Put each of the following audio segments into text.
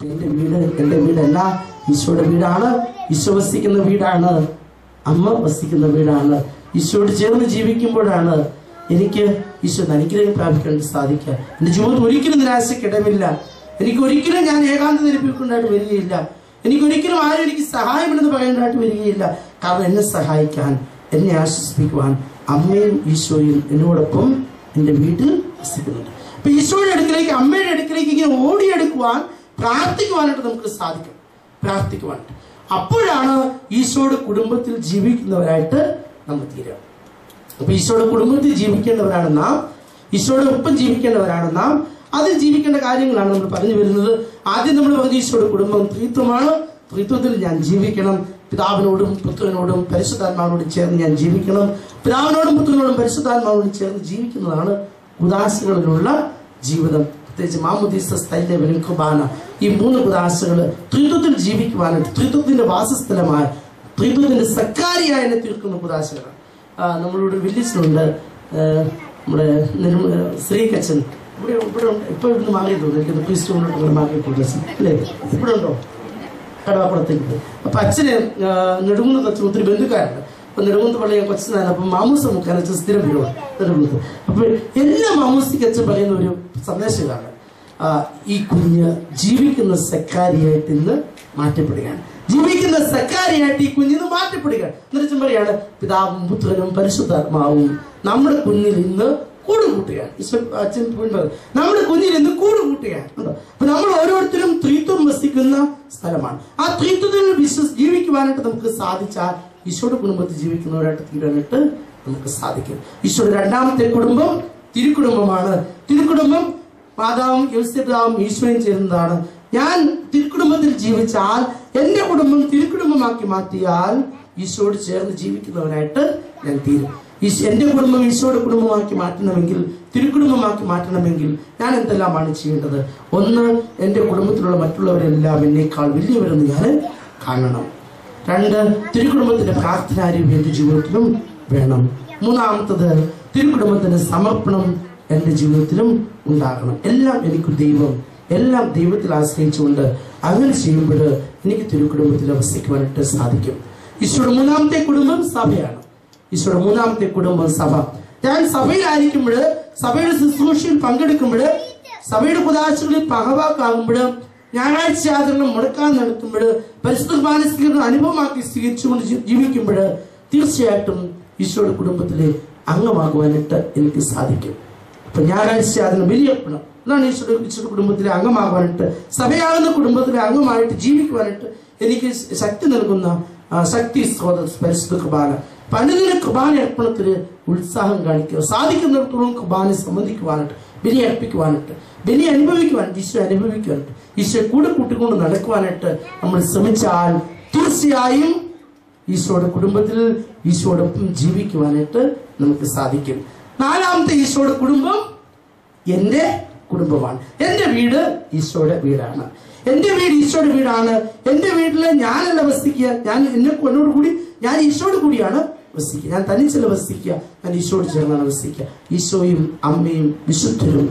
എന്റെ വീട് എന്റെ വീടല്ല ഈശോയുടെ വീടാണ് ഈശോ വസിക്കുന്ന വീടാണ് അമ്മ വസിക്കുന്ന വീടാണ് ഈശോയോട് ചേർന്ന് ജീവിക്കുമ്പോഴാണ് എനിക്ക് ഈശോ അനുഗ്രഹം പ്രാപിക്കാൻ വേണ്ടി സാധിക്കുക എന്റെ ജീവിതത്തിൽ ഒരിക്കലും നിരാശക്കിടമില്ല എനിക്ക് ഒരിക്കലും ഞാൻ ഏകാന്ത നിരപ്പിക്കൊണ്ടായിട്ട് വരികയില്ല എനിക്ക് ഒരിക്കലും ആരും എനിക്ക് സഹായമെന്ന് പറയേണ്ടതായിട്ട് വരികയില്ല കാരണം എന്നെ സഹായിക്കാൻ എന്നെ ആശ്വസിപ്പിക്കുവാൻ അമ്മയും ഈശോയും എന്നോടൊപ്പം എൻ്റെ വീട്ടിൽ വസിക്കുന്നുണ്ട് അപ്പൊ ഈശോയുടെ അടുക്കിലേക്ക് അമ്മയുടെ അടുക്കിലേക്ക് ഇങ്ങനെ ഓടിയെടുക്കുവാൻ പ്രാർത്ഥിക്കുവാനായിട്ട് നമുക്ക് സാധിക്കും പ്രാർത്ഥിക്കുവാനായിട്ട് അപ്പോഴാണ് ഈശോയുടെ കുടുംബത്തിൽ ജീവിക്കുന്നവരായിട്ട് നമ്മൾ തീരുക അപ്പൊ ഈശോയുടെ കുടുംബത്തിൽ ജീവിക്കേണ്ടവരാണ് നാം ഈശോയുടെ ഒപ്പം ജീവിക്കേണ്ടവരാണ് നാം അതിൽ ജീവിക്കേണ്ട കാര്യങ്ങളാണ് നമ്മൾ പറഞ്ഞു വരുന്നത് ആദ്യം നമ്മൾ പറഞ്ഞു ഈശോയുടെ കുടുംബം ത്രിത്വമാണ് ത്രിത്വത്തിൽ ഞാൻ ജീവിക്കണം പിതാവിനോടും പുത്രനോടും പരിശുദ്ധാത്മാവിനോടും ചേർന്ന് ഞാൻ ജീവിക്കണം പിതാവിനോടും പുത്രനോടും പരിശുദ്ധാത്മാവിനോടും ചേർന്ന് ജീവിക്കുന്നതാണ് ഉദാസകളിലുള്ള ജീവിതം പ്രത്യേകിച്ച് മാമുദീസ സ്ഥൈര്യവനും കുർബാന ഈ മൂന്ന് ഉദാസകൾ ത്രിത്വത്തിൽ ജീവിക്കുവാനായിട്ട് ത്രിത്വത്തിന്റെ വാസസ്ഥലമായ ത്രിത്വത്തിന്റെ സക്കാരിയായ എന്നെ തീർക്കുന്ന ഉദാസകളാണ് ആ, നമ്മളിവിടെ ഒരു വില്ലിച്ചിലുണ്ട് നമ്മുടെ നിർമ്മ ശ്രീകച്ചൻ ഇവിടെ ഇവിടെ ഉണ്ട് ഇപ്പൊ ഇവിടുന്ന് മാറി തോന്നുന്നു എനിക്ക് പ്രീസ്റ്റ് കൊണ്ടിട്ട് മാറിയിട്ടുണ്ട് അല്ലേ ഇവിടെ ഉണ്ടോ കടവാക്കുളത്തേക്ക് അപ്പൊ അച്ഛന് ആ, നെടുങ്കുന്നത്ത് അച്ഛൻ ഒത്തിരി ബന്ധുക്കാരുണ്ട് അപ്പൊ നെടുങ്കുന്നത്ത് പള്ളി ഞാൻ കൊച്ചിനാണ് അപ്പൊ മാമൂസ മുക്കാൻ അച്ഛൻ സ്ഥിരം വരുവാണ് നെടുങ്കുന്നത്ത് അപ്പൊ എല്ലാ മാമൂസിക്ക് അച്ഛൻ പറയുന്ന ഒരു സന്ദേശം ഇതാണ് ആ, ഈ കുഞ്ഞ് ജീവിക്കുന്ന സെക്കാരിയായിട്ട് ഇന്ന് മാറ്റപ്പെടുകയാണ് ജീവിക്കുന്ന സെക്കാരിയായിട്ട് ഈ കുഞ്ഞിന് മാറ്റപ്പെടുകയാണ് എന്നുവെച്ചാൽ പറയാണ് പിതാവും പുത്രനും പരിശുദ്ധാത്മാവും നമ്മുടെ കുഞ്ഞിൽ ഇന്ന് കൂട് കൂട്ടുകയാണ് ഈശോ അച്ഛൻ വീണ്ടും പറഞ്ഞു, നമ്മുടെ കുഞ്ഞിൽ ഇന്ന് കൂട് കൂട്ടുകയാണ് കണ്ടോ? അപ്പൊ നമ്മൾ ഓരോരുത്തരും ത്രിത്വം വസിക്കുന്ന സ്ഥലമാണ് ആ ത്രിത്വത്തിൽ വിശ്വസ് ജീവിക്കുവാനായിട്ട് നമുക്ക് സാധിച്ചാൽ ഈശോയുടെ കുടുംബത്തിൽ ജീവിക്കുന്നവരായിട്ട് തീരാനായിട്ട് നമുക്ക് സാധിക്കും ഈശോയുടെ രണ്ടാമത്തെ കുടുംബം തിരുക്കുടുംബമാണ് തിരുക്കുടുംബം മാതാവും യോസെഫാവും ഈശോയും ചേരുന്നതാണ് ഞാൻ തിരുക്കുടുംബത്തിൽ ജീവിച്ചാൽ എന്റെ കുടുംബം തിരുക്കുടുംബമാക്കി മാറ്റിയാൽ ഈശോയോട് ചേർന്ന് ജീവിക്കുന്നവനായിട്ട് ഞാൻ തീരും ഈശോ എന്റെ കുടുംബം ഈശോയുടെ കുടുംബമാക്കി മാറ്റണമെങ്കിൽ തിരുക്കുടുംബമാക്കി മാറ്റണമെങ്കിൽ ഞാൻ എന്തെല്ലാമാണ് ചെയ്യേണ്ടത് ഒന്ന് എന്റെ കുടുംബത്തിലുള്ള മറ്റുള്ളവരെല്ലാം എന്നേക്കാൾ വലിയവരെന്ന് ഞാൻ കാണണം രണ്ട് തിരുക്കുടുംബത്തിന്റെ പ്രാർത്ഥനാരും എന്റെ ജീവിതത്തിലും വേണം മൂന്നാമത്തത് തിരുക്കുടുംബത്തിന്റെ സമർപ്പണം എന്റെ ജീവിതത്തിലും ഉണ്ടാകണം എല്ലാം എനിക്ക് ദൈവം എല്ലാം ദൈവത്തിൽ ആശ്രയിച്ചുകൊണ്ട് അങ്ങനെ ചെയ്യുമ്പോൾ എനിക്ക് തിരുക്കുടുംബത്തിൽ വസിക്കുവാനായിട്ട് സാധിക്കും ഈശോയുടെ മൂന്നാമത്തെ കുടുംബം സഭയാണ് ഈശോയുടെ മൂന്നാമത്തെ കുടുംബം സഭ ഞാൻ സഭയിലായിരിക്കുമ്പോൾ സഭയുടെ ശുശ്രൂഷയിൽ പങ്കെടുക്കുമ്പോൾ സഭയുടെ കുതാശകളിൽ പകവാക്കാകുമ്പോൾ ഞായറാഴ്ച ആചരണം മുടക്കാൻ നടത്തുമ്പോൾ പരിശുദ്ധ കുർബാന സ്വീകരണം അനുഭവമാക്കി സ്വീകരിച്ചുകൊണ്ട് ജീ- ജീവിക്കുമ്പോൾ തീർച്ചയായിട്ടും ഈശോയുടെ കുടുംബത്തിലെ അംഗമാകുവാനായിട്ട് എനിക്ക് സാധിക്കും അപ്പൊ ഞായറാഴ്ച അതിന് ബലിയർപ്പണം അതാണ് ഈശോയുടെ ഈശോയുടെ കുടുംബത്തിലെ അംഗമാകുവാനായിട്ട് സഭയാകുന്ന കുടുംബത്തിലെ അംഗമായിട്ട് ജീവിക്കുവാനായിട്ട് എനിക്ക് ശക്തി നൽകുന്ന ആ, ശക്തി സ്രോതസ് പരിശുദ്ധ കുർബാന പലതിന കുർബാന അർപ്പണത്തിന് ഉത്സാഹം കാണിക്കുക സാധിക്കുന്നിടത്തോളം കുർബാന സംബന്ധിക്കുവാനായിട്ട് ബലി അർപ്പിക്കുവാനായിട്ട് ബലി അനുഭവിക്കുവാനായിട്ട് ഈശോ അനുഭവിക്കുവാനായിട്ട് ഈശോ കൂടെ കൂട്ടിക്കൊണ്ട് നടക്കുവാനായിട്ട് നമ്മൾ ശ്രമിച്ചാൽ തീർച്ചയായും ഈശോയുടെ കുടുംബത്തിൽ ഈശോടൊപ്പം ജീവിക്കുവാനായിട്ട് നമുക്ക് സാധിക്കും നാലാമത്തെ ഈശോയുടെ കുടുംബം എന്റെ കുടുംബമാണ് എന്റെ വീട് ഈശോയുടെ വീടാണ് എന്റെ വീട് ഈശോയുടെ വീടാണ് എന്റെ വീട്ടില് ഞാനല്ല വസിക്കുക ഞാൻ എന്നെ എന്നോട് കൂടി ഞാൻ ഈശോയോട് കൂടിയാണ് വസിക്കുക ഞാൻ തനിച്ചല്ല വസിക്കുക ഞാൻ ഈശോയോട് ചേർന്നാണ് വസിക്കുക ഈശോയും അമ്മയും വിശുദ്ധരും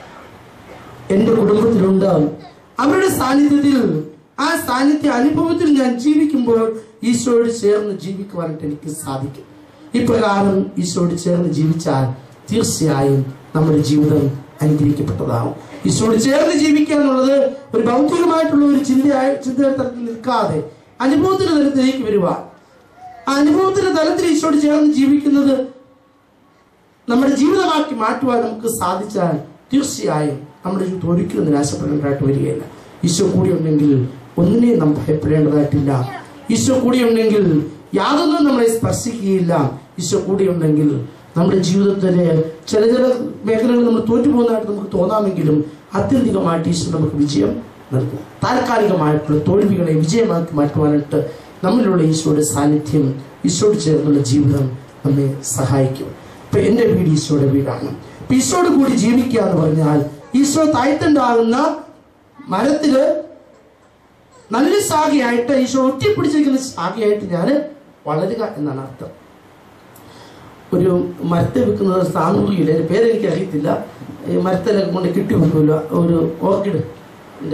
എന്റെ കുടുംബത്തിലുണ്ട് അവരുടെ സാന്നിധ്യത്തിൽ ആ സാന്നിധ്യ അനുഭവത്തിൽ ഞാൻ ജീവിക്കുമ്പോൾ ഈശോയോട് ചേർന്ന് ജീവിക്കുവാനായിട്ട് എനിക്ക് സാധിക്കും ഇപ്രകാരം ഈശോയോട് ചേർന്ന് ജീവിച്ചാൽ തീർച്ചയായും നമ്മുടെ ജീവിതം അനുഗ്രഹിക്കപ്പെട്ടതാവും ഈശോയോട് ചേർന്ന് ജീവിക്കുക എന്നുള്ളത് ഒരു ഭൗതികമായിട്ടുള്ള ഒരു ചിന്തയായി ചിന്തയുടെ തലത്തിൽ നിൽക്കാതെ അനുഭവത്തിന്റെ തലത്തിലേക്ക് വരുവാൻ ആ അനുഭവത്തിന്റെ തലത്തിൽ ഈശോയോട് ചേർന്ന് ജീവിക്കുന്നത് നമ്മുടെ ജീവിതമാക്കി മാറ്റുവാൻ നമുക്ക് സാധിച്ചാൽ തീർച്ചയായും നമ്മുടെ ജീവിതം ഒരിക്കലും നിരാശപ്പെടേണ്ടതായിട്ട് വരികയില്ല ഈശോ കൂടി ഉണ്ടെങ്കിൽ ഒന്നിനെയും നാം ഭയപ്പെടേണ്ടതായിട്ടില്ല ഈശോ കൂടി ഉണ്ടെങ്കിൽ യാതൊന്നും നമ്മളെ സ്പർശിക്കുകയില്ല ഈശോ കൂടി ഉണ്ടെങ്കിൽ നമ്മുടെ ജീവിതത്തിലെ ചില ചില മേഖലകളിൽ നമ്മൾ തോറ്റുപോകുന്നതായിട്ട് നമുക്ക് തോന്നാമെങ്കിലും ആത്യന്തികമായിട്ട് ഈശോ നമുക്ക് വിജയം നൽകും താൽക്കാലികമായിട്ടുള്ള തോൽവികളെ വിജയമാക്കി മാറ്റുവാനായിട്ട് നമ്മളിലുള്ള ഈശോയുടെ സാന്നിധ്യം ഈശോയോട് ചേർന്നുള്ള ജീവിതം നമ്മെ സഹായിക്കും ഇപ്പൊ എന്റെ വീട് ഈശോയുടെ വീടാണ് ഇപ്പൊ ഈശോയോട് കൂടി ജീവിക്കുക എന്ന് പറഞ്ഞാൽ ഈശോ താഴ്ത്തുണ്ടാകുന്ന മരത്തില് നല്ല ശാഖയായിട്ട് ഈശോ ഒറ്റിപ്പിടിച്ചിരിക്കുന്ന ശാഖയായിട്ട് ഞാൻ വളരുക എന്നാണ് അർത്ഥം ഒരു മരത്തെ വെക്കുന്നത് സാമൂഹികയില്ല അതിന്റെ പേരെനിക്ക് അറിയത്തില്ല ഈ മരത്തിലൊക്കെ കൊണ്ട് കിട്ടി വെക്കില്ല ഒരു ഓർക്കിഡ്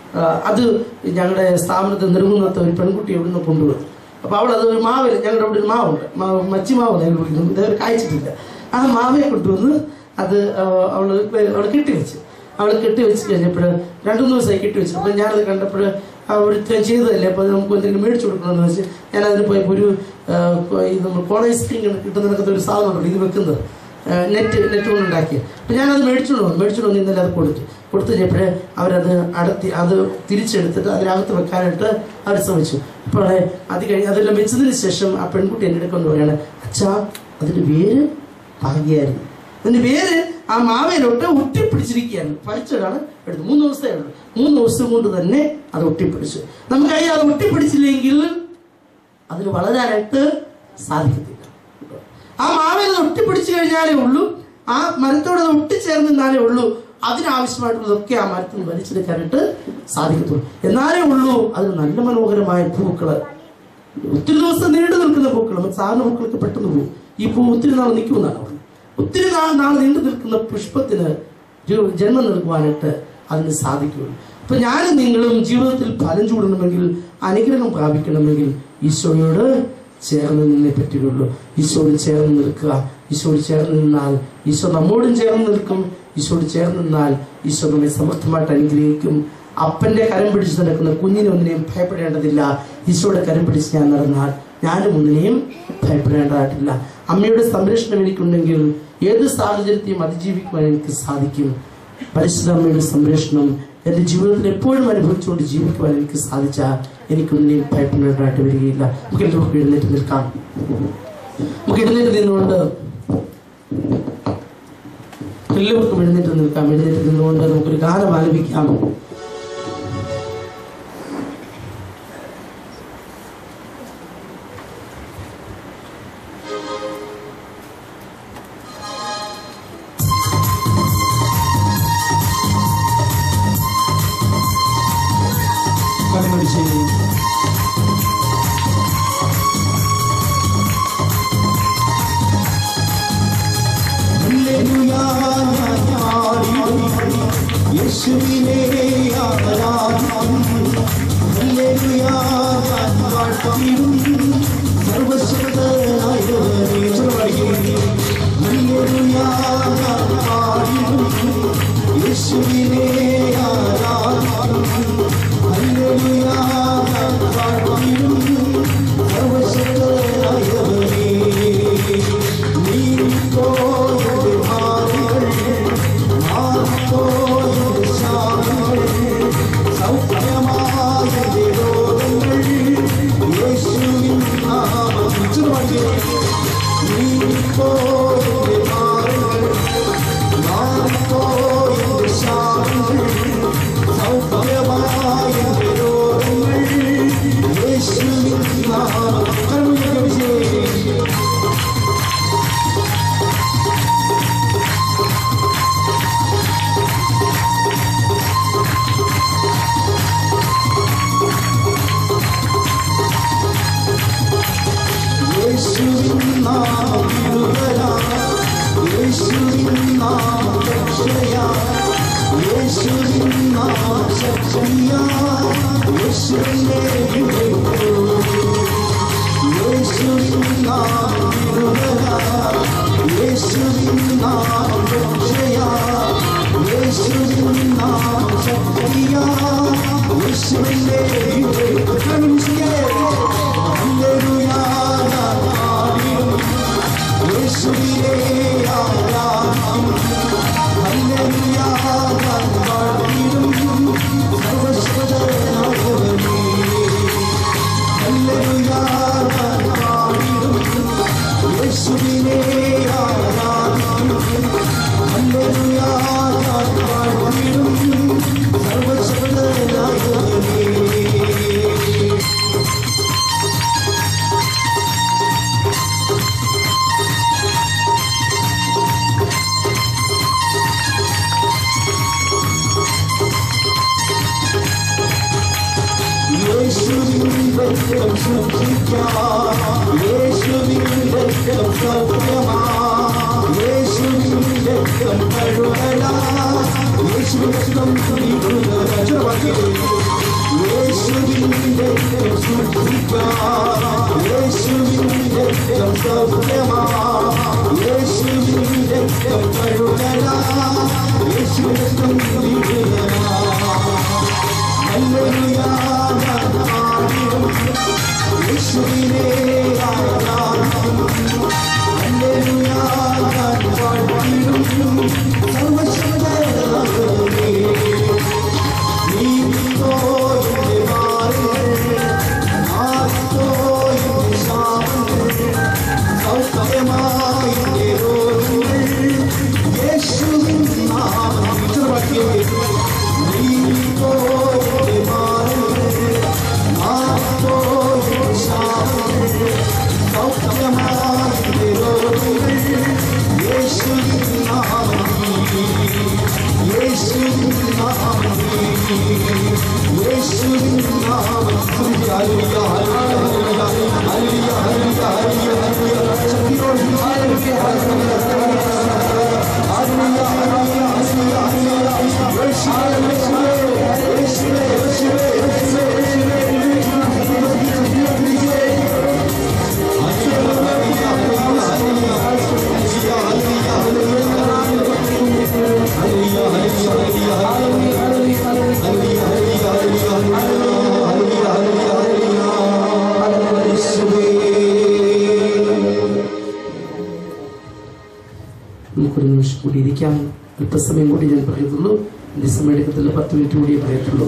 ആ, അത് ഞങ്ങളുടെ സ്ഥാപനത്തിൽ നിർമ്മുന്നത്തെ ഒരു പെൺകുട്ടി എവിടുന്ന് കൊണ്ടുവന്നു അപ്പൊ അവൾ അത് ഒരു മാവിൽ ഞങ്ങളുടെ അവിടെ ഒരു മാവുണ്ട് മാവ് മച്ചി മാവ് ഞങ്ങൾ വിളിക്കുന്നു ഇതേ കായ്ച്ചിട്ടില്ല ആ മാവയെ കൊണ്ടുവന്ന് അത് ആ, അവള് അവൾ കെട്ടിവെച്ച് അവൾ കെട്ടിവെച്ച് കഴിഞ്ഞപ്പോൾ രണ്ടു മൂന്ന് ദിവസമായി കെട്ടിവെച്ചു അപ്പോൾ ഞാനത് കണ്ടപ്പോൾ അവർ ചെയ്തതല്ലേ അപ്പോൾ അത് നമുക്ക് എന്തെങ്കിലും മേടിച്ചു കൊടുക്കണമെന്ന് വെച്ച് ഞാൻ അതിന് പോയപ്പോൾ ഒരു ആ, ഈ നമ്മൾ കോളേജ് സ്ക്രീൻ കിട്ടുന്നതിനകത്ത് ഒരു സാധനം ഉണ്ടല്ലോ ഇത് വെക്കുന്നത് നെറ്റ് നെറ്റ് കൊണ്ട് ഉണ്ടാക്കിയ അപ്പം ഞാനത് മേടിച്ചുകൊണ്ട് വന്നു മേടിച്ചുകൊണ്ട് വന്ന് ഇന്നലെ അത് കൊടുത്തു കൊടുത്തു കഴിഞ്ഞപ്പോൾ അവരത് അടത്തി അത് തിരിച്ചെടുത്തിട്ട് അതിനകത്ത് വെക്കാനായിട്ട് അവർ ശ്രമിച്ചു അപ്പോൾ അത് കഴിഞ്ഞ് അതെല്ലാം വെച്ചതിന് ശേഷം ആ പെൺകുട്ടി എൻ്റെ അടുക്കൊണ്ട് പറയാണ് അച്ഛാ അതിൻ്റെ വേര് ഭാഗ്യായിരുന്നു അതിൻ്റെ വേര് ആ മാവേലോട്ട് ഒട്ടിപ്പിടിച്ചിരിക്കുകയാണ് പറിച്ചതാണ് എടുത്തു മൂന്ന് ദിവസമേ ഉള്ളൂ മൂന്ന് ദിവസം കൊണ്ട് തന്നെ അത് ഒട്ടിപ്പിടിച്ചു നമുക്കറിയാം അത് ഒട്ടിപ്പിടിച്ചില്ലെങ്കിൽ അതിന് വളരാനായിട്ട് സാധിക്കത്തില്ല ആ മാവിൽ അത് ഒട്ടിപ്പിടിച്ചു കഴിഞ്ഞാലേ ഉള്ളൂ ആ മരത്തോട് അത് ഒട്ടിച്ചേർന്ന് നിന്നാലേ ഉള്ളൂ അതിനാവശ്യമായിട്ടുള്ളതൊക്കെ ആ മരത്തിൽ നിന്ന് വലിച്ചെടുക്കാനായിട്ട് സാധിക്കത്തുള്ളൂ എന്നാലേ ഉള്ളൂ അതിന് നല്ല മനോഹരമായ പൂക്കള് ഒത്തിരി ദിവസം നീണ്ടു നിൽക്കുന്ന പൂക്കൾ നമുക്ക് സാധാരണ പൂക്കളൊക്കെ പെട്ടെന്ന് പോകും ഈ പൂ ഒത്തിരി നാൾ നിൽക്കുമെന്നാണ് പറയുന്നത് ഒത്തിരി നാൾ നാൾ നീണ്ടു നിൽക്കുന്ന പുഷ്പത്തിന് ഒരു ജന്മം നൽകുവാനായിട്ട് അതിന് സാധിക്കുകയുള്ളൂ അപ്പൊ ഞാനും നിങ്ങളും ജീവിതത്തിൽ ഫലം ചൂടണമെങ്കിൽ അനുഗ്രഹം പ്രാപിക്കണമെങ്കിൽ ഈശോയോട് ചേർന്ന് നിന്നേ പറ്റുകയുള്ളൂ ഈശോയോട് ചേർന്ന് നിൽക്കുക ഈശോയോട് ചേർന്ന് നിന്നാൽ ഈശോ നമ്മോടും ചേർന്ന് നിൽക്കും ഈശോയോട് ചേർന്ന് നിന്നാൽ ഈശോ നമ്മെ സമർത്ഥമായിട്ട് അനുഗ്രഹിക്കും അപ്പന്റെ കരം പിടിച്ച് നടക്കുന്ന കുഞ്ഞിനെ ഒന്നിനെയും ഭയപ്പെടേണ്ടതില്ല ഈശോയുടെ കരം പിടിച്ച് ഞാൻ നടന്നാൽ ഞാനും ഒന്നിനെയും ഭയപ്പെടേണ്ടതായിട്ടില്ല അമ്മയുടെ സംരക്ഷണം എനിക്കുണ്ടെങ്കിൽ ഏത് സാഹചര്യത്തെയും അതിജീവിക്കുവാൻ എനിക്ക് സാധിക്കും പരിശുദ്ധ അമ്മയുടെ സംരക്ഷണം എൻ്റെ ജീവിതത്തിൽ എപ്പോഴും അനുഭവിച്ചുകൊണ്ട് ജീവിക്കുവാൻ എനിക്ക് സാധിച്ചാൽ എനിക്കൊന്നിനെയും ഭയപ്പെടേണ്ടതായിട്ട് വരികയില്ല നമുക്ക് എല്ലാവർക്കും എഴുന്നേറ്റ് നിൽക്കാം നമുക്ക് എഴുന്നേറ്റ് നിന്നുകൊണ്ട് എല്ലാവർക്കും എഴുന്നേറ്റ് നിൽക്കാം എഴുന്നേറ്റ് നിന്നുകൊണ്ട് നമുക്കൊരു ഗാനം ആലപിക്കാം കണ്ണടിച്ച് യേശുവിനെ ആരാധിക്കും ഹല്ലേലൂയാ ഞാൻ വാഴ്ത്തിടും സർവശക്തനായവനെ ചൊല്ലുകയും ഹല്ലേലൂയാ ഞാൻ പാടിടും യേശുവിനെ ആരാധിക്കും ഹല്ലേലൂയാ ഞാൻ പാടിടും സർവശക്തനായവനെ നീ കോയുടെ മാറികൾ യേശുവിൻ യേശുവിൻ നാമം വിടുതലാ യേശുവിൻ നാമം രക്ഷയാ യേശുവിൻ നാമം ശക്തിയാ യേശുവിനെ വിളിക്കൂ യേശുവിൻ നാമം വിടുതലാ യേശുവിൻ നാമം രക്ഷയാ യേശുവിൻ നാമം ശക്തിയാ യേശുവിനെ വിളിക്കൂ ഹല്ലേലൂയ ഞാൻ പാടിടും യേശുവിനെ ആരാധിക്കും ഹല്ലേലൂയ ഞാൻ പാടിടും സർവശക്തനായവനെ ഹല്ലേലൂയ ഞാൻ പാടിടും യേശുവിനെ ആരാധിക്കും ഹല്ലേലൂയ ഞാൻ പാടിടും സർവശക്തനായവനെ യേശുവിൻ രക്തം ശുദ്ധിക്കാം യേശുവിൻ രക്തം സൗഖ്യമാ യേശുവിൻ രക്തം കഴുകലാ യേശു യേശുവിന്റെ രക്തം യേശുവിന്റെ രക്തം സൂക്ഷിക്കാം യേശുവിന്റെ രക്തം സൗഖ്യമാ യേശുവിന്റെ രക്തം കഴുകലാ യേശുവിന്റെ രക്തം ദീപികലാ ഹല്ലേലൂയ ആരാധിക്കും യേശുവിനെ ആരാധിക്കും ഹല്ലേലൂയ പാടിടും സർവശക്തനാകുന്നേ നീതിയോ എന്റെ മാറുകൾ ആദിയോ എന്റെ ശാപങ്ങൾ സൗഖ്യമായി എന്റെ രോഗങ്ങൾ യേശുവിൻ നാമം ഉച്ചവാക്യം നീതിയോ എന്റെ മാറുകൾ ആദിയോ എന്റെ ശാപങ്ങൾ സൗഖ്യമായി എന്റെ രോഗങ്ങൾ യേശുവിൻ നാമം യേശുവിൻ നാമം യേശുവിൻ നാമം ഹല്ലേലൂയ ഹല്ലേലൂയ ഹല്ലേലൂയ ഹല്ലേലൂയ ഹല്ലേലൂയ ശക്തിയോടെ ഹല്ലേലൂയ ഹല്ലേലൂയ ഹല്ലേലൂയ ഹല്ലേലൂയ ഹല്ലേലൂയ യേശുവേ യേശുവേ യേശുവേ യേശുവേ നമുക്കൊരു നിമിഷം കൂടി ഇരിക്കാം അല്പസമയം കൂടി ഞാൻ പറയത്തുള്ളൂ എന്റെ സമയം എടുക്കത്തില്ല പത്ത് മിനിറ്റ് കൂടിയേ പറയത്തുള്ളൂ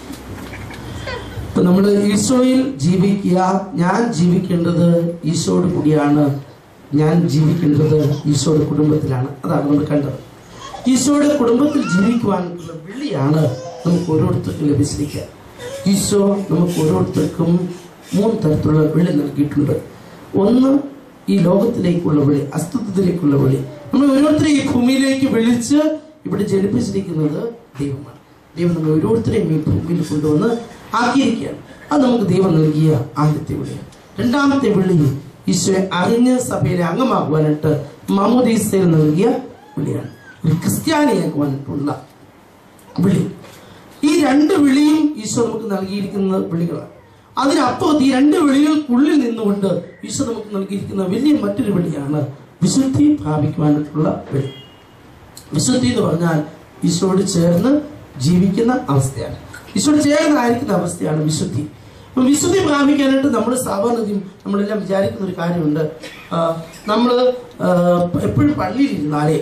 അപ്പൊ നമ്മൾ ഈശോയിൽ ജീവിക്കുക ഞാൻ ജീവിക്കേണ്ടത് ഈശോയോട് കൂടിയാണ് ഞാൻ ജീവിക്കേണ്ടത് ഈശോയുടെ കുടുംബത്തിലാണ് അതാണ് നമ്മൾ കണ്ടത് ഈശോയുടെ കുടുംബത്തിൽ ജീവിക്കുവാനുള്ള വിളിയാണ് നമുക്ക് ഓരോരുത്തർക്കും ലഭിച്ചിരിക്കുക ഈശോ നമുക്ക് ഓരോരുത്തർക്കും മൂന്ന് തരത്തിലുള്ള വിളി നൽകിയിട്ടുണ്ട് ഒന്ന് ഈ ലോകത്തിലേക്കുള്ള വിളി അസ്തിത്വത്തിലേക്കുള്ള വിളി നമ്മൾ ഓരോരുത്തരെയും ഈ ഭൂമിയിലേക്ക് വിളിച്ച് ഇവിടെ ജനിപ്പിച്ചിരിക്കുന്നത് ദൈവമാണ് ദൈവം നമ്മൾ ഓരോരുത്തരെയും ഈ ഭൂമിയിൽ കൊണ്ടുവന്ന് ആക്കിയിരിക്കുകയാണ് അത് നമുക്ക് ദൈവം നൽകിയ ആദ്യത്തെ വിളിയാണ് രണ്ടാമത്തെ വിളി ഈശോയെ അറിഞ്ഞ സഭയിലെ അംഗമാകുവാനായിട്ട് മമോദീസയിൽ നൽകിയ വിളിയാണ് ഒരു ക്രിസ്ത്യാനിയാക്കുവാനായിട്ടുള്ള വിളി ഈ രണ്ട് വിളിയും ഈശോ നമുക്ക് നൽകിയിരിക്കുന്ന വിളികളാണ് അതിനപ്പുറത്ത് ഈ രണ്ട് വിളികൾക്കുള്ളിൽ നിന്നുകൊണ്ട് ഈശോ നമുക്ക് നൽകിയിരിക്കുന്ന വലിയ മറ്റൊരു വിളിയാണ് വിശുദ്ധി പ്രാപിക്കുവാനായിട്ടുള്ള വിളി വിശുദ്ധി എന്ന് പറഞ്ഞാൽ ഈശോയോട് ചേർന്ന് ജീവിക്കുന്ന അവസ്ഥയാണ് ഈശോയോട് ചേർന്നായിരിക്കുന്ന അവസ്ഥയാണ് വിശുദ്ധി അപ്പൊ വിശുദ്ധി പ്രാപിക്കാനായിട്ട് നമ്മൾ സാധാരണയും നമ്മളെല്ലാം വിചാരിക്കുന്ന ഒരു കാര്യമുണ്ട് നമ്മൾ എപ്പോഴും പള്ളിയിൽ ഇരുന്നാലേ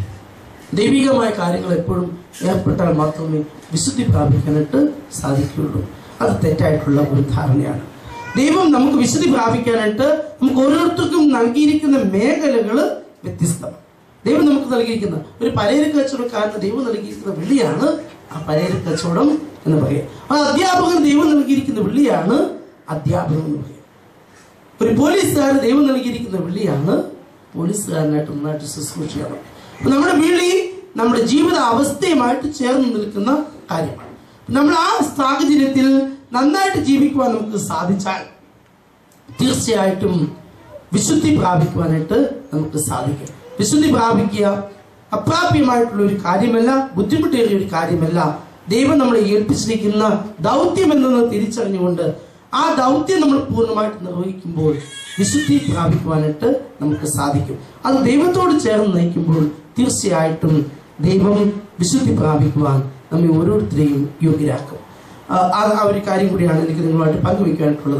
ദൈവികമായ കാര്യങ്ങൾ എപ്പോഴും ഏർപ്പെട്ടാൽ മാത്രമേ വിശുദ്ധി പ്രാപിക്കാനായിട്ട് സാധിക്കുകയുള്ളൂ അത് തെറ്റായിട്ടുള്ള ഒരു ധാരണയാണ് ദൈവം നമുക്ക് വിശുദ്ധി പ്രാപിക്കാനായിട്ട് നമുക്ക് ഓരോരുത്തർക്കും നൽകിയിരിക്കുന്ന മേഖലകൾ വ്യത്യസ്തമാണ് ദൈവം നമുക്ക് നൽകിയിരിക്കുന്ന ഒരു പലചരക്ക് കച്ചവടക്കാരന് ദൈവം നൽകിയിരിക്കുന്ന വിളിയാണ് ആ പലചരക്ക് കച്ചവടം എന്ന് പറയുക ആ അധ്യാപകൻ ദൈവം നൽകിയിരിക്കുന്ന വിളിയാണ് അധ്യാപനം എന്ന് പറയുക ഒരു പോലീസുകാരൻ ദൈവം നൽകിയിരിക്കുന്ന വിളിയാണ് പോലീസുകാരനായിട്ട് നന്നായിട്ട് ശുശ്രൂഷ ചെയ്യണം അപ്പൊ നമ്മുടെ വിളി നമ്മുടെ ജീവിത അവസ്ഥയുമായിട്ട് ചേർന്ന് നിൽക്കുന്ന കാര്യമാണ് നമ്മൾ ആ സാഹചര്യത്തിൽ നന്നായിട്ട് ജീവിക്കുവാൻ നമുക്ക് സാധിച്ചാൽ തീർച്ചയായിട്ടും വിശുദ്ധി പ്രാപിക്കുവാനായിട്ട് നമുക്ക് സാധിക്കും വിശുദ്ധി പ്രാപിക്കുക അപ്രാപ്യമായിട്ടുള്ള ഒരു കാര്യമല്ല ബുദ്ധിമുട്ടേറിയ ഒരു കാര്യമല്ല ദൈവം നമ്മളെ ഏൽപ്പിച്ചിരിക്കുന്ന ദൗത്യം എന്നത് തിരിച്ചറിഞ്ഞുകൊണ്ട് ആ ദൗത്യം നമ്മൾ പൂർണ്ണമായിട്ട് നിർവഹിക്കുമ്പോൾ വിശുദ്ധി പ്രാപിക്കുവാനായിട്ട് നമുക്ക് സാധിക്കും അത് ദൈവത്തോട് ചേർന്ന് നയിക്കുമ്പോൾ തീർച്ചയായിട്ടും ദൈവം വിശുദ്ധി പ്രാപിക്കുവാൻ നമ്മെ ഓരോരുത്തരെയും യോഗ്യരാക്കും ആ ആ ഒരു കാര്യം കൂടിയാണ് എനിക്ക് നിങ്ങളുമായിട്ട് പങ്കുവയ്ക്കാനായിട്ടുള്ളത്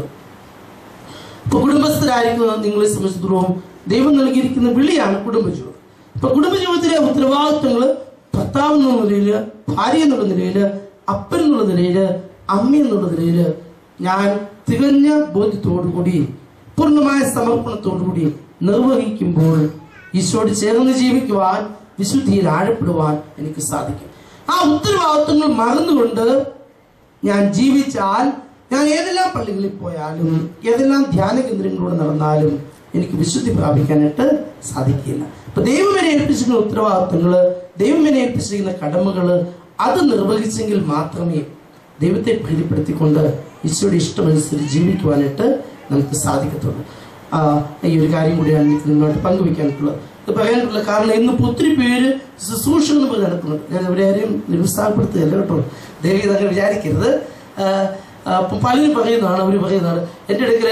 ഇപ്പൊ കുടുംബസ്ഥരായിരിക്കുന്ന നിങ്ങളെ സംബന്ധിച്ചിടത്തോളം ദൈവം നൽകിയിരിക്കുന്ന വിളിയാണ് കുടുംബജീവിതം ഇപ്പൊ കുടുംബജീവിതത്തിലെ ഉത്തരവാദിത്വങ്ങൾ ഭർത്താവ് എന്നുള്ള നിലയില് ഭാര്യ എന്നുള്ള നിലയില് അപ്പൻ എന്നുള്ള നിലയില് അമ്മ എന്നുള്ള നിലയില് ഞാൻ തികഞ്ഞ ബോധ്യത്തോടുകൂടി പൂർണ്ണമായ സമർപ്പണത്തോടുകൂടി നിർവഹിക്കുമ്പോൾ ഈശോട് ചേർന്ന് ജീവിക്കുവാൻ വിശുദ്ധിയിൽ ആഴപ്പെടുവാൻ എനിക്ക് സാധിക്കും ആ ഉത്തരവാദിത്വങ്ങൾ മറന്നുകൊണ്ട് ഞാൻ ജീവിച്ചാൽ ഞാൻ ഏതെല്ലാം പള്ളികളിൽ പോയാലും ഏതെല്ലാം ധ്യാന കേന്ദ്രങ്ങളിലൂടെ നടന്നാലും എനിക്ക് വിശുദ്ധി പ്രാപിക്കാനായിട്ട് സാധിക്കില്ല അപ്പൊ ദൈവം എന്നെ ഏൽപ്പിച്ചിരിക്കുന്ന ഉത്തരവാദിത്തങ്ങള് ദൈവം എന്നെ ഏൽപ്പിച്ചിരിക്കുന്ന കടമകള് അത് നിർവഹിച്ചെങ്കിൽ മാത്രമേ ദൈവത്തെ പ്രീതിപ്പെടുത്തിക്കൊണ്ട് ഈശോയുടെ ഇഷ്ടമനുസരിച്ച് ജീവിക്കുവാനായിട്ട് നമുക്ക് സാധിക്കത്തുള്ളൂ ആ, ഈ ഒരു കാര്യം കൂടിയാണ് എനിക്ക് നിങ്ങളോട് പങ്കുവെക്കാനുള്ളത് ഇത് പറയാനുള്ള കാരണം ഇന്നിപ്പോൾ ഒത്തിരി പേര് ശുശ്രൂഷകൾ പോലെ നടക്കുന്നുണ്ട് ഞാൻ ഇവിടെ ആരെയും നിരുത്സാഹപ്പെടുത്തുകയല്ല കേട്ടോ ദയവ് ചെയ്ത് അങ്ങനെ വിചാരിക്കരുത് ആ, ആ, ഇപ്പം പലരും പറയുന്നതാണ് അവർ പറയുന്നതാണ് എൻ്റെ അടുക്കൽ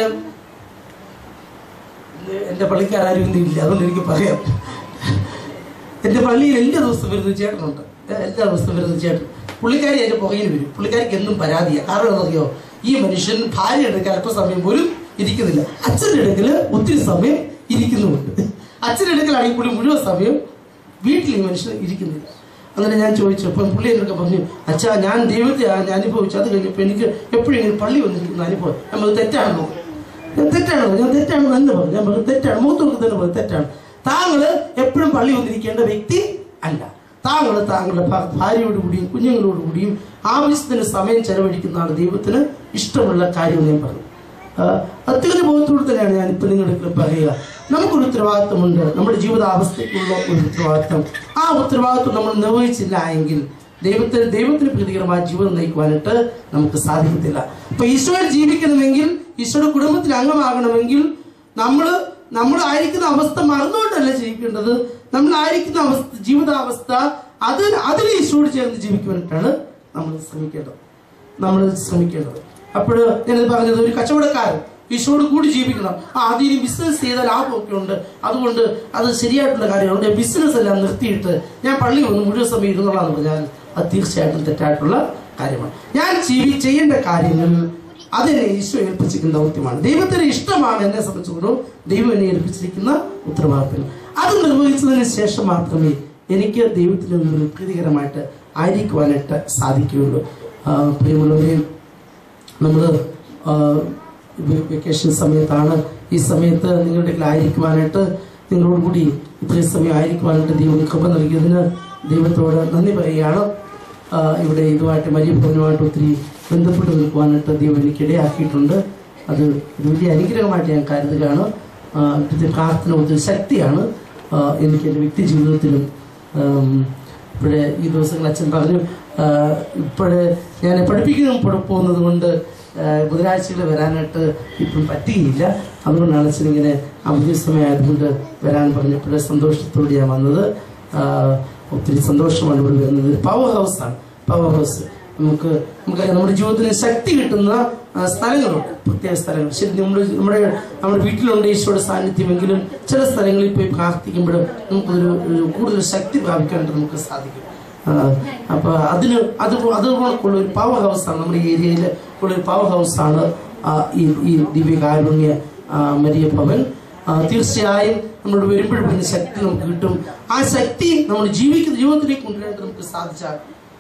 എൻ്റെ പള്ളിക്കാരും ഇന്നും ഇല്ല അതുകൊണ്ട് എനിക്ക് പറയാം എൻ്റെ പള്ളിയിൽ എല്ലാ ദിവസവും വരുന്ന ചേട്ടനുണ്ട് ഏ, എല്ലാ ദിവസവും വരുന്ന ചേട്ടൻ പുള്ളിക്കാരി എൻ്റെ പുറകിൽ വരും പുള്ളിക്കാരിക്ക് എന്നും പരാതിയാണ് കാരണം എന്താണെന്നറിയോ ഈ മനുഷ്യൻ ഭാര്യ എടുക്കാൻ അല്പസമയം പോലും ഇരിക്കുന്നില്ല അച്ഛൻ്റെ അടുക്കൽ ഒത്തിരി സമയം ഇരിക്കുന്നുമുണ്ട് അച്ഛൻ്റെ അടുക്കലാണെങ്കിൽ പുള്ളി മുഴുവൻ സമയം വീട്ടിൽ ഈ മനുഷ്യൻ ഇരിക്കുന്നില്ല അങ്ങനെ ഞാൻ ചോദിച്ചു അപ്പം പുള്ളി എന്നൊക്കെ പറഞ്ഞു അച്ഛാ ഞാൻ ദൈവത്തെ ഞാൻ അനുഭവിച്ചു അത് കഴിഞ്ഞപ്പോൾ എനിക്ക് എപ്പോഴും ഇങ്ങനെ പള്ളി വന്നിരിക്കുന്ന അനുഭവം നമ്മൾ തെറ്റാണെന്നോ ഞാൻ തെറ്റാണോ ഞാൻ തെറ്റാണെന്ന് തന്നെ പറഞ്ഞു ഞാൻ പറഞ്ഞു തെറ്റാണ് മുഖത്തോക്ക് തന്നെ പറഞ്ഞു തെറ്റാണ് താങ്കൾ എപ്പോഴും പള്ളി വന്നിരിക്കേണ്ട വ്യക്തി അല്ല താങ്കൾ താങ്കളുടെ ഭ- ഭാര്യയോടുകൂടിയും കുഞ്ഞുങ്ങളോടുകൂടിയും ആവശ്യത്തിന് സമയം ചെലവഴിക്കുന്നതാണ് ദൈവത്തിന് ഇഷ്ടമുള്ള കാര്യം എന്ന് ഞാൻ പറഞ്ഞു അത്യുഗ്രബോധത്തോട് തന്നെയാണ് ഞാൻ ഇപ്പൊ നിങ്ങളുടെ പറയുക നമുക്കൊരു ഉത്തരവാദിത്വമുണ്ട് നമ്മുടെ ജീവിതാവസ്ഥയ്ക്കുള്ള ഒരു ഉത്തരവാദിത്വം ആ ഉത്തരവാദിത്വം നമ്മൾ നിർവഹിച്ചില്ല എങ്കിൽ ദൈവത്തിന് ദൈവത്തിന് പ്രീതികരമായ ജീവിതം നയിക്കുവാനായിട്ട് നമുക്ക് സാധിക്കത്തില്ല അപ്പൊ ഈശോയിൽ ജീവിക്കണമെങ്കിൽ ഈശോയുടെ കുടുംബത്തിൽ അംഗമാകണമെങ്കിൽ നമ്മൾ നമ്മളായിരിക്കുന്ന അവസ്ഥ മറന്നുകൊണ്ടല്ല ജീവിക്കേണ്ടത് നമ്മളായിരിക്കുന്ന അവസ്ഥ ജീവിതാവസ്ഥ അത് അതിൽ ഈശോയോട് ചേർന്ന് ജീവിക്കുവാനായിട്ടാണ് നമ്മൾ ശ്രമിക്കേണ്ടത് നമ്മൾ ശ്രമിക്കേണ്ടത് അപ്പോൾ ഞാനത് പറഞ്ഞത് ഒരു കച്ചവടക്കാരൻ ഈശോയോട് കൂടി ജീവിക്കണം ആ അതിന് ബിസിനസ് ചെയ്ത ലാഭമൊക്കെ ഉണ്ട് അതുകൊണ്ട് അത് ശരിയായിട്ടുള്ള കാര്യമാണ് ബിസിനസ് എല്ലാം നിർത്തിയിട്ട് ഞാൻ പള്ളി വന്ന് മുഴുവൻ സമയം ഇരുന്നുള്ളതെന്ന് പറഞ്ഞാൽ അത് തീർച്ചയായിട്ടും തെറ്റായിട്ടുള്ള കാര്യമാണ് ഞാൻ ജീവി ചെയ്യേണ്ട കാര്യങ്ങൾ അതെന്നെ ഈശോ ഏൽപ്പിച്ചിരിക്കുന്ന ദൗത്യമാണ് ദൈവത്തിന് ഇഷ്ടമാണ് എന്നെ സംബന്ധിച്ചിടത്തോളം ദൈവം എന്നെ ഏൽപ്പിച്ചിരിക്കുന്ന ഉത്തരവാദിത്തം അത് നിർവഹിച്ചതിന് ശേഷം മാത്രമേ എനിക്ക് ദൈവത്തിന് മുമ്പിൽ പ്രീതികരമായിട്ട് ആയിരിക്കുവാനായിട്ട് സാധിക്കുകയുള്ളൂ ആ, പ്രിയമുള്ളവരെ നമ്മൾ വെക്കേഷൻ സമയത്താണ് ഈ സമയത്ത് നിങ്ങളുടെ ഇടയിൽ ആയിരിക്കുവാനായിട്ട് നിങ്ങളോട് കൂടി ഇത്രയും സമയം ആയിരിക്കുവാനായിട്ട് ദൈവം കൃപ നൽകിയതിന് ദൈവത്തോട് നന്ദി പറയുകയാണ് ആ, ഇവിടെ ഇതുമായിട്ട് വലിയ ഭവനമായിട്ട് ഒത്തിരി ബന്ധപ്പെട്ട് നിൽക്കുവാനായിട്ട് ദൈവം എനിക്ക് ഇടയാക്കിയിട്ടുണ്ട് അത് ഒരു വലിയ അനുഗ്രഹമായിട്ട് ഞാൻ കരുതുകയാണ് ആ, ഇവിടുത്തെ പ്രാർത്ഥന ഒത്തിരി ശക്തിയാണ് ആ, എനിക്ക് എൻ്റെ വ്യക്തി ജീവിതത്തിലും ആം, ഇപ്പോഴേ ഈ ദിവസങ്ങൾ അച്ഛൻ പറഞ്ഞു ഇപ്പോഴേ ഞാൻ പഠിപ്പിക്കുന്ന ഇപ്പോൾ പോകുന്നത് കൊണ്ട് ബുധനാഴ്ചകൾ വരാനായിട്ട് ഇപ്പം പറ്റിയില്ല അതുകൊണ്ടാണ് അച്ഛൻ ഇങ്ങനെ അവധി സമയമായതുകൊണ്ട് വരാൻ പറഞ്ഞപ്പോൾ സന്തോഷത്തോടെ ഞാൻ വന്നത് ആ, ഒത്തിരി സന്തോഷമാണ് ഇവിടെ വരുന്നത് പവർ ഹൗസാണ് പവർ ഹൗസ് നമുക്ക് നമുക്കറിയാം നമ്മുടെ ജീവിതത്തിന് ശക്തി കിട്ടുന്ന ആ, സ്ഥലങ്ങളുണ്ട് പ്രത്യേക സ്ഥലങ്ങൾ ശരി നമ്മൾ നമ്മുടെ നമ്മുടെ വീട്ടിലുണ്ട് ഈശോയുടെ സാന്നിധ്യമെങ്കിലും ചില സ്ഥലങ്ങളിൽ പോയി പ്രാർത്ഥിക്കുമ്പോൾ നമുക്കൊരു ഒരു കൂടുതൽ ശക്തി പ്രാപിക്കാനായിട്ട് നമുക്ക് സാധിക്കും ആ, അപ്പൊ അതിന് അത് അതുകൊണ്ടുള്ള ഒരു പവർ ഹൗസാണ് നമ്മുടെ ഈ ഏരിയയിൽ ഉള്ള ഒരു പവർ ഹൗസാണ് ആ, ഈ ഈ ദിവ്യകാരുണ്യ ആ, മരിയ ഭവൻ ആ, തീർച്ചയായും നമ്മളോട് വരുമ്പോഴും ഇതിന് ശക്തി നമുക്ക് കിട്ടും ആ ശക്തി നമ്മൾ ജീവിക്കുന്ന ജീവിതത്തിലേക്ക് കൊണ്ടുവരാനായിട്ട് നമുക്ക് സാധിച്ചാൽ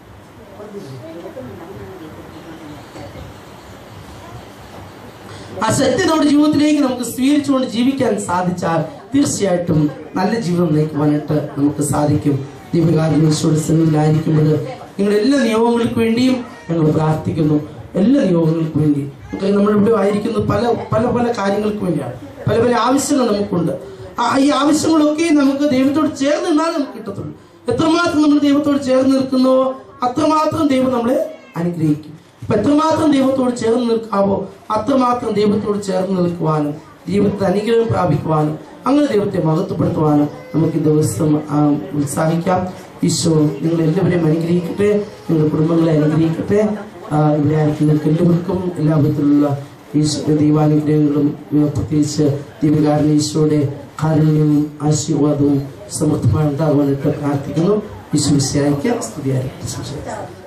ആ ശക്തി നമ്മുടെ ജീവിതത്തിലേക്ക് നമുക്ക് സ്വീകരിച്ചുകൊണ്ട് ജീവിക്കാൻ സാധിച്ചാൽ തീർച്ചയായിട്ടും നല്ല ജീവിതം നയിക്കുവാനായിട്ട് നമുക്ക് സാധിക്കും ദീപകാരണീശ്വരുടെ സന്നിധിയിലായിരിക്കുമ്പോൾ നിങ്ങളുടെ എല്ലാ നിയോഗങ്ങൾക്ക് വേണ്ടിയും ഞങ്ങൾ പ്രാർത്ഥിക്കുന്നു എല്ലാ നിയോഗങ്ങൾക്ക് വേണ്ടി നമുക്ക് നമ്മളിവിടെ ആയിരിക്കുന്ന പല പല പല കാര്യങ്ങൾക്ക് വേണ്ടിയാണ് പല പല ആവശ്യങ്ങൾ നമുക്കുണ്ട് ആ ഈ ആവശ്യങ്ങളൊക്കെ നമുക്ക് ദൈവത്തോട് ചേർന്ന് നിന്നാൽ നമുക്ക് കിട്ടത്തുള്ളൂ എത്രമാത്രം നമ്മൾ ദൈവത്തോട് ചേർന്ന് നിൽക്കുന്നുവോ അത്രമാത്രം ദൈവം നമ്മളെ അനുഗ്രഹിക്കും അപ്പൊ എത്രമാത്രം ദൈവത്തോട് ചേർന്ന് നിൽക്കാവോ അത്രമാത്രം ദൈവത്തോട് ചേർന്ന് നിൽക്കുവാനും ദൈവത്തെ അനുഗ്രഹം പ്രാപിക്കുവാനും അങ്ങനെ ദൈവത്തെ മഹത്വപ്പെടുത്തുവാനും നമുക്ക് ഈ ദിവസം ആ, ഉത്സാഹിക്കാം ഈശോ നിങ്ങൾ എല്ലാവരെയും അനുഗ്രഹിക്കട്ടെ നിങ്ങളുടെ കുടുംബങ്ങളെ അനുഗ്രഹിക്കട്ടെ ആ, ഇവിടെ ആയിരിക്കും നിങ്ങൾക്ക് എല്ലാവർക്കും എല്ലാ വിധത്തിലുള്ള ഈശോ ദൈവാനുഗ്രഹങ്ങളും ഏ, പ്രത്യേകിച്ച് ദൈവകാരൻ ഈശോയുടെ കാരുണ്യവും ആശീർവാദവും സമൃദ്ധമായി ഉണ്ടാകുവാനായിട്ട് പ്രാർത്ഥിക്കുന്നു ഈശോ വിശ്വാസിക്ക് സ്തുതിയായിരിക്കും